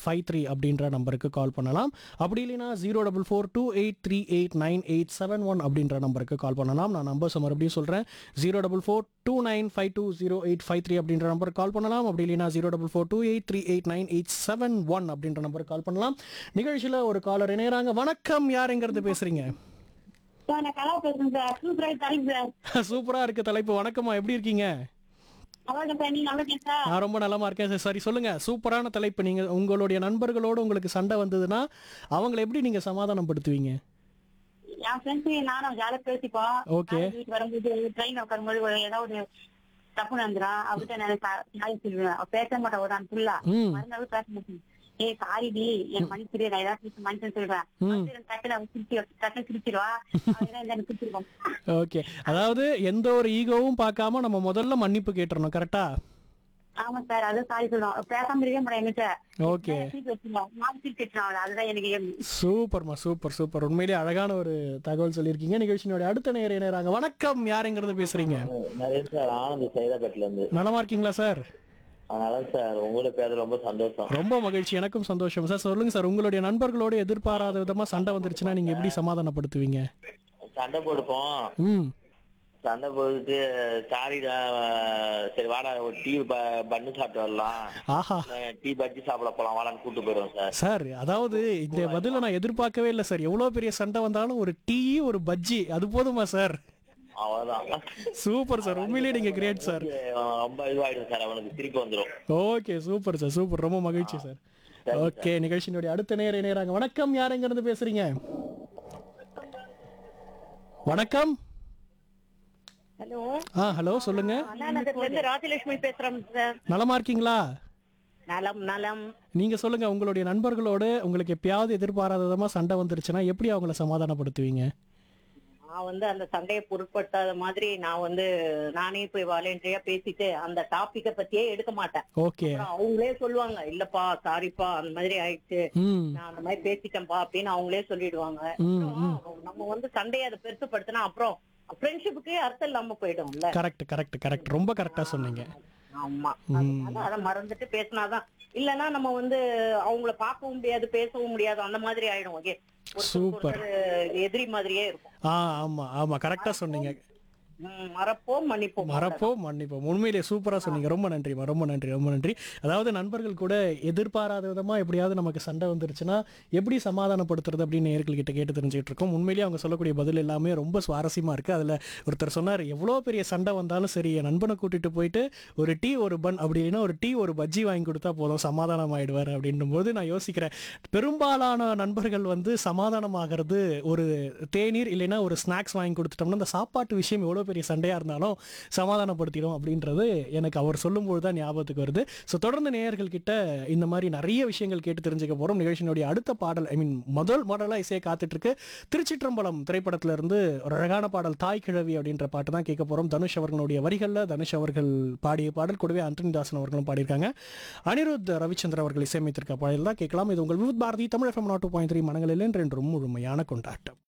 Five three அப்படின்ற நம்பருக்கு call பண்ணலாம் அப்படி இல்லைன்னா zero double four two eight three eight nine eight seven one அப்படின்ற நம்பருக்கு கால் பண்ணலாம் நான் நம்பர்ஸ் மறுபடியும் சொல்கிறேன் zero double four two nine five two zero eight five three அப்படின்ற நம்பருக்கு கால் பண்ணலாம் அப்படி இல்லைன்னா zero double four two eight three eight nine eight seven one அப்படின்ற நம்பருக்கு கால் பண்ணலாம் நிகழ்ச்சியில் ஒரு காலர் இணையறாங்க வணக்கம் யாருங்கிறது பேசுறீங்க சார் நான் கலா பேசுறேன் சார் சூப்பரா தலைப்பு சார் சூப்பரா இருக்கு தலைப்பு வணக்கம்மா எப்படி இருக்கீங்க அவ்வளோ சார் நீங்க நல்லா இருக்கீங்க சார் நான் ரொம்ப நலமா இருக்கேன் சார் சரி சொல்லுங்க சூப்பரான தலைப்பு நீங்க உங்களுடைய நண்பர்களோடு உங்களுக்கு சண்டை வந்ததுன்னா அவங்களை எப்படி நீங்க சமாதானப்படுத்துவீங்க என் ஃப்ரெண்ட்ஸ் நானும் ஜாலியா பேசிப்போம் Okay. நானும் வீட்டுக்கு வரும்போது ட்ரெயின் உட்காரும்போது ஒரு ஏதாவது தப்பு நடந்துடும் அவர்கிட்ட நான் சாரி சொல்லுவேன் அவ பேச மாட்டேன் ஒரு நாள் ஃபுல்லா ம் மறுநாள் பேச மாட்டேன் ஏய் சாரி டி என் மனுஷன் நான் ஏதாவது மனுஷன் சொல்லுவேன் மனுஷன் டக்குனு அவன் சிரிச்சு டக்குனு சிரிச்சிருவா அவன் எனக்கு சிரிச்சிருவான் ஓகே அதாவது எந்த ஒரு ஈகோவும் பார்க்காம நம்ம முதல்ல மன்னிப்பு கேட்டுறணும் கரெக்டா ஆமா சார் அதான் சாரி சொல்லுவோம் பேசாம இருக்கவே மாட்டேன் என்கிட்ட ஓகே சிரிச்சு வச்சிருந்தோம் நான் சிரிச்சு வச்சிருவேன் அதுதான் எனக்கு ஏன் சூப்பர்மா சூப்பர் சூப்பர் உண்மையிலேயே அழகான ஒரு தகவல் சொல்லியிருக்கீங்க நிகழ்ச்சியினுடைய அடுத்த நேர இணையறாங்க வணக்கம் யாருங்கிறது பேசுறீங்க நிறைய சார் ஆனந்த் சைதாப்பேட்டில இருந்து நலமா இருக்கீங்களா சார் அதனால சார் உங்களோட பேர் ரொம்ப சந்தோஷம் ரொம்ப மகிழ்ச்சி எனக்கும் சந்தோஷம் சார் சொல்லுங்க சார் உங்களுடைய நண்பர்களோடு எதிர்பாராத விதமா சண்டை வந்துருச்சுன்னா நீங்க எப்படி சமாதானப்படுத்துவீங்க சண்டை போடுப்போம் ம் சண்டை போட்டுட்டு சாரிடா சரி வாடா ஒரு டீ பண்ணு சாப்பிட்டு வரலாம் ஆஹா டீ பஜ்ஜி சாப்பிட போலாம் வாடான்னு கூட்டு போயிடுவோம் சார் சார் அதாவது இந்த பதில நான் எதிர்பார்க்கவே இல்லை சார் எவ்வளவு பெரிய சண்டை வந்தாலும் ஒரு டீ ஒரு பஜ்ஜி அது போதுமா சார் அவ்வளவுதான் சூப்பர் சார் உண்மையிலேயே நீங்க கிரேட் சார் அவன் ரொம்ப இதுவாயிடும் சார் அவனுக்கு திருப்பி வந்துடும் ஓகே சூப்பர் சார் சூப்பர் ரொம்ப மகிழ்ச்சி சார் ஓகே நிகழ்ச்சியினுடைய அடுத்த நேர நேராங்க வணக்கம் யார் எங்க இருந்து பேசுறீங்க வணக்கம் ஹலோ ஆ ஹலோ சொல்லுங்க அண்ணா நகர்ல இருந்து ராஜலட்சுமி பேசுறேன் சார் நலமா இருக்கீங்களா நலம் நலம் நீங்க சொல்லுங்க உங்களுடைய நண்பர்களோடு உங்களுக்கு எப்பயாவது எதிர்பாராத விதமா சண்டை வந்துருச்சுன்னா எப்படி அவங்கள சமாதானப்படுத்துவீங்க நான் வந்து அந்த சண்டையை பொருட்படுத்தாத மாதிரி நான் வந்து நானே போய் வாலண்டியா பேசிட்டு அந்த டாபிக்க பத்தியே எடுக்க மாட்டேன் ஓகே அப்புறம் அவங்களே சொல்லுவாங்க இல்லப்பா சாரிப்பா அந்த மாதிரி ஆயிடுச்சு ம் நான் அந்த மாதிரி பேசிட்டேன்ப்பா அப்படின்னு அவங்களே சொல்லிடுவாங்க ம் ம் அப்புறம் நம்ம வந்து சண்டையை அதை பெருசுப்படுத்தினா அப்புறம் ஃப்ரெண்ட்ஷிப்புக்கே அர்த்தம் இல்லாம போயிடும்ல கரெக்ட் கரெக்ட் கரெக்ட் ரொம்ப கரெக்டா சொன்னீங்க ஆமா அதனால அதை மறந்துட்டு பேசினாதான் இல்லைன்னா நம்ம வந்து அவங்கள பார்க்கவும் முடியாது பேசவும் முடியாது அந்த மாதிரி ஆயிடும் ஓகே சூப்பர் எதிரி மாதிரியே இருக்கும் ஆ ஆமா ஆமா கரெக்டா சொன்னீங்க ம், மறப்போம் மன்னிப்போம் மறப்போம் மன்னிப்போம் உண்மையிலேயே சூப்பரா சொன்னீங்க ரொம்ப நன்றிமா ரொம்ப நன்றி ரொம்ப நன்றி அதாவது நண்பர்கள் கூட எதிர்பாராத விதமா எப்படியாவது நமக்கு சண்டை வந்துருச்சுன்னா எப்படி சமாதானப்படுத்துறது அப்படின்னு நேர்கள் கிட்ட கேட்டு தெரிஞ்சுட்டு இருக்கோம் உண்மையிலேயே அவங்க சொல்லக்கூடிய பதில் எல்லாமே ரொம்ப சுவாரஸ்யமா இருக்கு அதுல ஒருத்தர் சொன்னார் எவ்வளோ பெரிய சண்டை வந்தாலும் சரி என் நண்பனை கூட்டிட்டு போயிட்டு ஒரு டீ ஒரு பன் அப்படி இல்லைன்னா ஒரு டீ ஒரு பஜ்ஜி வாங்கி கொடுத்தா போதும் சமாதானம் ஆயிடுவார் அப்படின்னும் போது நான் யோசிக்கிறேன் பெரும்பாலான நண்பர்கள் வந்து சமாதானமாகிறது ஒரு தேநீர் இல்லைன்னா ஒரு ஸ்நாக்ஸ் வாங்கி கொடுத்துட்டோம்னா அந்த சாப்பாட்டு விஷயம் எவ்வளோ பெரிய சண்டையாக இருந்தாலும் சமாதானப்படுத்திடும் அப்படின்றது எனக்கு அவர் சொல்லும்போது தான் ஞாபகத்துக்கு வருது ஸோ தொடர்ந்து நேயர்கள் கிட்ட இந்த மாதிரி நிறைய விஷயங்கள் கேட்டு தெரிஞ்சுக்க போகிறோம் நிகழ்ச்சியினுடைய அடுத்த பாடல் ஐ மீன் முதல் மாடலாக இசையை காத்துட்டு இருக்கு திருச்சிற்றம்பலம் திரைப்படத்துல இருந்து ஒரு அழகான பாடல் தாய் கிழவி அப்படின்ற பாட்டு தான் கேட்க போகிறோம் தனுஷ் அவர்களுடைய வரிகளில் தனுஷ் அவர்கள் பாடிய பாடல் கூடவே அந்தனி தாசன் அவர்களும் பாடியிருக்காங்க அனிருத் ரவிச்சந்திர அவர்கள் இசையமைத்திருக்க பாடல் தான் கேட்கலாம் இது உங்கள் வித் பாரதி தமிழ் எஃப்எம் நாட்டு பாயிண்ட் த்ரீ மனங்களில் என்றென்றும் முழுமையான கொண்டாட்டம்